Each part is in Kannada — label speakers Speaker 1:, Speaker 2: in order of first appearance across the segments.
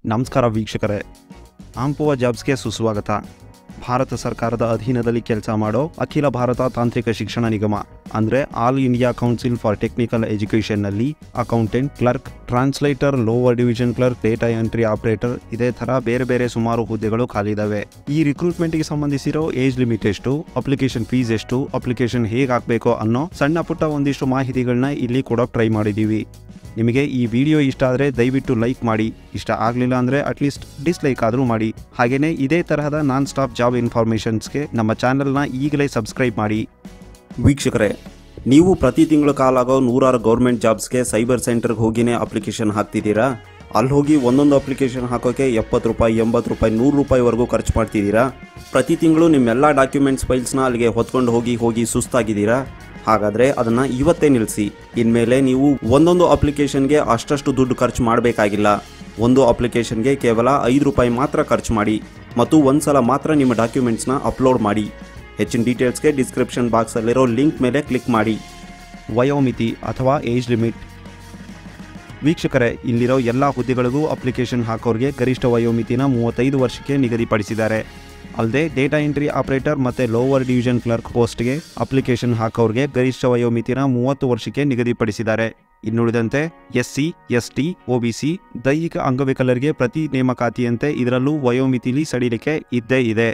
Speaker 1: ನಮಸ್ಕಾರ ವೀಕ್ಷಕರೇ ಆಂಪುವ ಜಾಬ್ಸ್ಗೆ ಸುಸ್ವಾಗತ ಭಾರತ ಸರ್ಕಾರದ ಅಧೀನದಲ್ಲಿ ಕೆಲಸ ಮಾಡೋ ಅಖಿಲ ಭಾರತ ತಾಂತ್ರಿಕ ಶಿಕ್ಷಣ ನಿಗಮ ಅಂದರೆ all India council for technical ಎಜುಕೇಷನ್ನಲ್ಲಿ accountant clerk translator lower division clerk data entry operator ಇದೇ ಥರ ಬೇರೆ ಬೇರೆ ಸುಮಾರು ಹುದ್ದೆಗಳು ಖಾಲಿದಾವೆ ಈ ರಿಕ್ರೂಟ್ಮೆಂಟ್ಗೆ ಸಂಬಂಧಿಸಿರೋ ಏಜ್ ಲಿಮಿಟ್ ಎಷ್ಟು ಅಪ್ಲಿಕೇಶನ್ ಫೀಸ್ ಎಷ್ಟು ಅಪ್ಲಿಕೇಶನ್ ಹೇಗೆ ಹಾಕಬೇಕು ಅನ್ನೋ ಸಣ್ಣ ಪುಟ್ಟ ಒಂದಿಷ್ಟು ಮಾಹಿತಿಗಳನ್ನ ಇಲ್ಲಿ ಕೊಡೋಕೆ ಟ್ರೈ ಮಾಡಿದ್ದೀವಿ ನಿಮಗೆ ಈ ವಿಡಿಯೋ ಇಷ್ಟ ಆದರೆ ದಯವಿಟ್ಟು ಲೈಕ್ ಮಾಡಿ ಇಷ್ಟ ಆಗಲಿಲ್ಲ ಅಂದರೆ ಅಟ್ಲೀಸ್ಟ್ ಡಿಸ್ಲೈಕ್ ಆದರೂ ಮಾಡಿ ಹಾಗೆಯೇ ಇದೇ ತರಹದ ನಾನ್ ಸ್ಟಾಪ್ ಜಾಬ್ ಇನ್ಫಾರ್ಮೇಷನ್ಸ್ಗೆ ನಮ್ಮ ಚಾನಲ್ನ ಈಗಲೇ ಸಬ್ಸ್ಕ್ರೈಬ್ ಮಾಡಿ ವೀಕ್ಷಕರೇ ನೀವು ಪ್ರತಿ ತಿಂಗಳು ಕಾಲಾಗೋ ನೂರಾರು ಗೌರ್ಮೆಂಟ್ ಜಾಬ್ಸ್ಗೆ ಸೈಬರ್ ಸೆಂಟರ್ಗೆ ಹೋಗಿನೇ ಅಪ್ಲಿಕೇಶನ್ ಹಾಕ್ತಿದ್ದೀರಾ ಅಲ್ಲಿ ಹೋಗಿ ಒಂದೊಂದು ಅಪ್ಲಿಕೇಶನ್ ಹಾಕೋಕ್ಕೆ ಎಪ್ಪತ್ತು ರೂಪಾಯಿ ಎಂಬತ್ತು ರೂಪಾಯಿ ನೂರು ರೂಪಾಯಿವರೆಗೂ ಖರ್ಚು ಮಾಡ್ತಿದ್ದೀರಾ ಪ್ರತಿ ತಿಂಗಳು ನಿಮ್ಮೆಲ್ಲ ಡಾಕ್ಯುಮೆಂಟ್ಸ್ ಫೈಲ್ಸ್ನ ಅಲ್ಲಿಗೆ ಹೊತ್ಕೊಂಡು ಹೋಗಿ ಹೋಗಿ ಸುಸ್ತಾಗಿದ್ದೀರಾ ಹಾಗಾದರೆ ಅದನ್ನು ಇವತ್ತೇ ನಿಲ್ಲಿಸಿ ಇನ್ಮೇಲೆ ನೀವು ಒಂದೊಂದು ಅಪ್ಲಿಕೇಶನ್ಗೆ ಅಷ್ಟಷ್ಟು ದುಡ್ಡು ಖರ್ಚು ಮಾಡಬೇಕಾಗಿಲ್ಲ ಒಂದು ಅಪ್ಲಿಕೇಶನ್ಗೆ ಕೇವಲ ಐದು ರೂಪಾಯಿ ಮಾತ್ರ ಖರ್ಚು ಮಾಡಿ ಮತ್ತು ಒಂದು ಸಲ ಮಾತ್ರ ನಿಮ್ಮ ಡಾಕ್ಯುಮೆಂಟ್ಸ್ನ ಅಪ್ಲೋಡ್ ಮಾಡಿ ಹೆಚ್ಚಿನ ಡೀಟೇಲ್ಸ್ಗೆ ಡಿಸ್ಕ್ರಿಪ್ಷನ್ ಬಾಕ್ಸಲ್ಲಿರೋ ಲಿಂಕ್ ಮೇಲೆ ಕ್ಲಿಕ್ ಮಾಡಿ ವಯೋಮಿತಿ ಅಥವಾ ಏಜ್ ಲಿಮಿಟ್ ವೀಕ್ಷಕರೇ ಇಲ್ಲಿರೋ ಎಲ್ಲ ಹುದ್ದೆಗಳಿಗೂ ಅಪ್ಲಿಕೇಶನ್ ಹಾಕೋರಿಗೆ ಗರಿಷ್ಠ ವಯೋಮಿತಿನ ಮೂವತ್ತೈದು ವರ್ಷಕ್ಕೆ ನಿಗದಿಪಡಿಸಿದ್ದಾರೆ ಅಲ್ಲದೆ ಡೇಟಾ ಎಂಟ್ರಿ ಆಪರೇಟರ್ ಮತ್ತು ಲೋವರ್ ಡಿವಿಷನ್ ಕ್ಲರ್ಕ್ ಪೋಸ್ಟ್ಗೆ ಅಪ್ಲಿಕೇಶನ್ ಹಾಕೋರಿಗೆ ಗರಿಷ್ಠ ವಯೋಮಿತಿನ ಮೂವತ್ತು ವರ್ಷಕ್ಕೆ ನಿಗದಿಪಡಿಸಿದ್ದಾರೆ ಇನ್ನುಳಿದಂತೆ S C S T OBC ದೈಹಿಕ ಅಂಗವಿಕಲರಿಗೆ ಪ್ರತಿ ನೇಮಕಾತಿಯಂತೆ ಇದರಲ್ಲೂ ವಯೋಮಿತಿಲಿ ಸಡಿಲಿಕೆ ಇದ್ದೇ ಇದೆ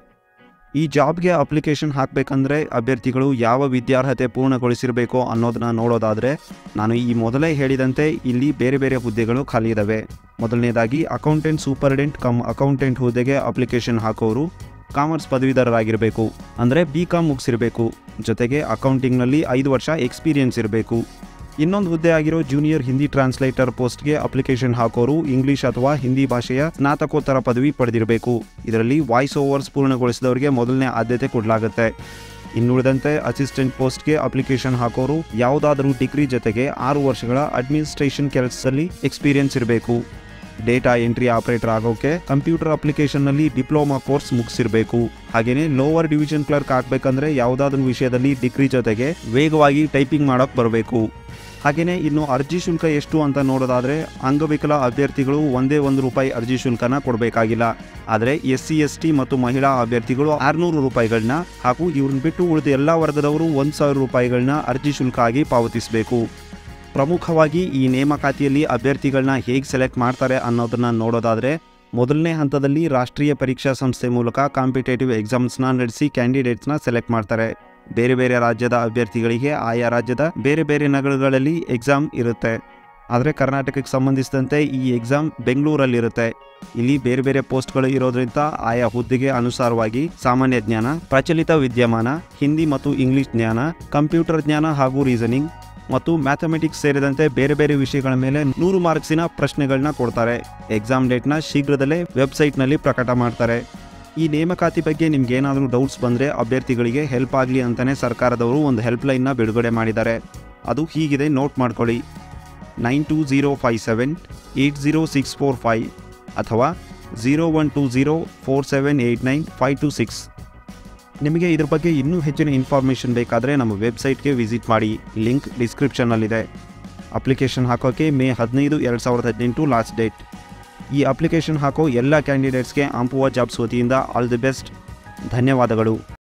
Speaker 1: ಈ ಜಾಬ್ಗೆ ಅಪ್ಲಿಕೇಶನ್ ಹಾಕಬೇಕಂದ್ರೆ ಅಭ್ಯರ್ಥಿಗಳು ಯಾವ ವಿದ್ಯಾರ್ಹತೆ ಪೂರ್ಣಗೊಳಿಸಿರಬೇಕು ಅನ್ನೋದನ್ನ ನೋಡೋದಾದರೆ ನಾನು ಈ ಮೊದಲೇ ಹೇಳಿದಂತೆ ಇಲ್ಲಿ ಬೇರೆ ಬೇರೆ ಹುದ್ದೆಗಳು ಖಾಲಿ ಇದ್ದಾವೆ ಮೊದಲನೇದಾಗಿ ಅಕೌಂಟೆಂಟ್ ಸೂಪರ್ಡೆಂಟ್ ಕಮ್ ಅಕೌಂಟೆಂಟ್ ಹುದ್ದೆಗೆ ಅಪ್ಲಿಕೇಶನ್ ಹಾಕೋರು ಕಾಮರ್ಸ್ ಪದವೀಧರರಾಗಿರಬೇಕು ಅಂದರೆ ಬಿ ಕಾಮ್ ಮುಗಿಸಿರಬೇಕು ಜೊತೆಗೆ ಅಕೌಂಟಿಂಗ್ನಲ್ಲಿ ಐದು ವರ್ಷ ಎಕ್ಸ್ಪೀರಿಯನ್ಸ್ ಇರಬೇಕು ಇನ್ನೊಂದು ಹುದ್ದೆ ಆಗಿರೋ ಜೂನಿಯರ್ ಹಿಂದಿ ಟ್ರಾನ್ಸ್ಲೇಟರ್ ಪೋಸ್ಟ್ಗೆ ಅಪ್ಲಿಕೇಶನ್ ಹಾಕೋರು ಇಂಗ್ಲಿಷ್ ಅಥವಾ ಹಿಂದಿ ಭಾಷೆಯ ಸ್ನಾತಕೋತ್ತರ ಪದವಿ ಪಡೆದಿರಬೇಕು ಇದರಲ್ಲಿ ವಾಯ್ಸ್ ಓವರ್ಸ್ ಪೂರ್ಣಗೊಳಿಸಿದವರಿಗೆ ಮೊದಲನೇ ಆದ್ಯತೆ ಕೊಡಲಾಗುತ್ತೆ ಇನ್ನುಳಿದಂತೆ ಅಸಿಸ್ಟೆಂಟ್ ಪೋಸ್ಟ್ಗೆ ಅಪ್ಲಿಕೇಶನ್ ಹಾಕೋರು ಯಾವುದಾದರೂ ಡಿಗ್ರಿ ಜೊತೆಗೆ ಆರು ವರ್ಷಗಳ ಅಡ್ಮಿನಿಸ್ಟ್ರೇಷನ್ ಕೆಲಸದಲ್ಲಿ ಎಕ್ಸ್ಪೀರಿಯನ್ಸ್ ಇರಬೇಕು ಡೇಟಾ ಎಂಟ್ರಿ ಆಪರೇಟರ್ ಆಗೋಕೆ ಕಂಪ್ಯೂಟರ್ ಅಪ್ಲಿಕೇಶನ್ನಲ್ಲಿ ಡಿಪ್ಲೊಮಾ ಕೋರ್ಸ್ ಮುಗಿಸಿರಬೇಕು ಹಾಗೆಯೇ ಲೋವರ್ ಡಿವಿಷನ್ ಕ್ಲರ್ಕ್ ಆಗಬೇಕಂದ್ರೆ ಯಾವುದಾದ್ರೂ ವಿಷಯದಲ್ಲಿ ಡಿಗ್ರಿ ಜೊತೆಗೆ ವೇಗವಾಗಿ ಟೈಪಿಂಗ್ ಮಾಡೋಕೆ ಬರಬೇಕು ಹಾಗೆಯೇ ಇನ್ನು ಅರ್ಜಿ ಶುಲ್ಕ ಎಷ್ಟು ಅಂತ ನೋಡೋದಾದರೆ ಅಂಗವಿಕಲ ಅಭ್ಯರ್ಥಿಗಳು ಒಂದೇ ಒಂದು ರೂಪಾಯಿ ಅರ್ಜಿ ಶುಲ್ಕನ ಕೊಡಬೇಕಾಗಿಲ್ಲ ಆದರೆ ಎಸ್ ಸಿ ಎಸ್ ಟಿ ಮತ್ತು ಮಹಿಳಾ ಅಭ್ಯರ್ಥಿಗಳು ಆರುನೂರು ರೂಪಾಯಿಗಳನ್ನ ಹಾಗೂ ಇವ್ರನ್ನ ಬಿಟ್ಟು ಉಳಿದ ಎಲ್ಲ ವರ್ಗದವರು ಒಂದು ಸಾವಿರ ರೂಪಾಯಿಗಳನ್ನ ಅರ್ಜಿ ಶುಲ್ಕ ಆಗಿ ಪಾವತಿಸಬೇಕು ಪ್ರಮುಖವಾಗಿ ಈ ನೇಮಕಾತಿಯಲ್ಲಿ ಅಭ್ಯರ್ಥಿಗಳನ್ನ ಹೇಗೆ ಸೆಲೆಕ್ಟ್ ಮಾಡ್ತಾರೆ ಅನ್ನೋದನ್ನ ನೋಡೋದಾದರೆ ಮೊದಲನೇ ಹಂತದಲ್ಲಿ ರಾಷ್ಟ್ರೀಯ ಪರೀಕ್ಷಾ ಸಂಸ್ಥೆ ಮೂಲಕ ಕಾಂಪಿಟೇಟಿವ್ ಎಕ್ಸಾಮ್ಸ್ನ ನಡೆಸಿ ಕ್ಯಾಂಡಿಡೇಟ್ಸ್ನ ಸೆಲೆಕ್ಟ್ ಮಾಡ್ತಾರೆ ಬೇರೆ ಬೇರೆ ರಾಜ್ಯದ ಅಭ್ಯರ್ಥಿಗಳಿಗೆ ಆಯಾ ರಾಜ್ಯದ ಬೇರೆ ಬೇರೆ ನಗರಗಳಲ್ಲಿ ಎಕ್ಸಾಮ್ ಇರುತ್ತೆ ಆದರೆ ಕರ್ನಾಟಕಕ್ಕೆ ಸಂಬಂಧಿಸಿದಂತೆ ಈ ಎಕ್ಸಾಮ್ ಬೆಂಗಳೂರಲ್ಲಿರುತ್ತೆ ಇಲ್ಲಿ ಬೇರೆ ಬೇರೆ ಪೋಸ್ಟ್ಗಳು ಇರೋದ್ರಿಂದ ಆಯಾ ಹುದ್ದೆಗೆ ಅನುಸಾರವಾಗಿ ಸಾಮಾನ್ಯ ಜ್ಞಾನ ಪ್ರಚಲಿತ ವಿದ್ಯಮಾನ ಹಿಂದಿ ಮತ್ತು ಇಂಗ್ಲಿಷ್ ಜ್ಞಾನ ಕಂಪ್ಯೂಟರ್ ಜ್ಞಾನ ಹಾಗೂ ರೀಸನಿಂಗ್ ಮತ್ತು ಮ್ಯಾಥಮೆಟಿಕ್ಸ್ ಸೇರಿದಂತೆ ಬೇರೆ ಬೇರೆ ವಿಷಯಗಳ ಮೇಲೆ ನೂರು ಮಾರ್ಕ್ಸಿನ ಪ್ರಶ್ನೆಗಳನ್ನ ಕೊಡ್ತಾರೆ ಎಕ್ಸಾಮ್ ಡೇಟ್ನ ಶೀಘ್ರದಲ್ಲೇ ವೆಬ್ಸೈಟ್ನಲ್ಲಿ ಪ್ರಕಟ ಮಾಡ್ತಾರೆ ಈ ನೇಮಕಾತಿ ಬಗ್ಗೆ ನಿಮ್ಗೆ ಏನಾದರೂ ಡೌಟ್ಸ್ ಬಂದರೆ ಅಭ್ಯರ್ಥಿಗಳಿಗೆ ಹೆಲ್ಪ್ ಆಗಲಿ ಅಂತಲೇ ಸರ್ಕಾರದವರು ಒಂದು ಹೆಲ್ಪ್ಲೈನ್ನ ಬಿಡುಗಡೆ ಮಾಡಿದ್ದಾರೆ ಅದು ಹೀಗಿದೆ ನೋಟ್ ಮಾಡ್ಕೊಳ್ಳಿ nine two zero five seven eight zero six four five ಅಥವಾ zero one two zero four seven eight nine five two six ನಿಮಗೆ ಇದ್ರ ಬಗ್ಗೆ ಇನ್ನೂ ಹೆಚ್ಚಿನ ಇನ್ಫಾರ್ಮೇಷನ್ ಬೇಕಾದರೆ ನಮ್ಮ ವೆಬ್ಸೈಟ್ಗೆ ವಿಸಿಟ್ ಮಾಡಿ ಲಿಂಕ್ ಡಿಸ್ಕ್ರಿಪ್ಷನ್ನಲ್ಲಿದೆ ಅಪ್ಲಿಕೇಶನ್ ಹಾಕೋಕ್ಕೆ ಮೇ ಹದಿನೈದು ಎರಡು ಸಾವಿರದ ಹದಿನೆಂಟು ಲಾಸ್ಟ್ ಡೇಟ್ ಈ ಅಪ್ಲಿಕೇಶನ್ ಹಾಕೋ ಎಲ್ಲ ಕ್ಯಾಂಡಿಡೇಟ್ಸ್ಗೆ ಆಂಪುವ ಜಾಬ್ಸ್ ವತಿಯಿಂದ ಆಲ್ ದಿ ಬೆಸ್ಟ್ ಧನ್ಯವಾದಗಳು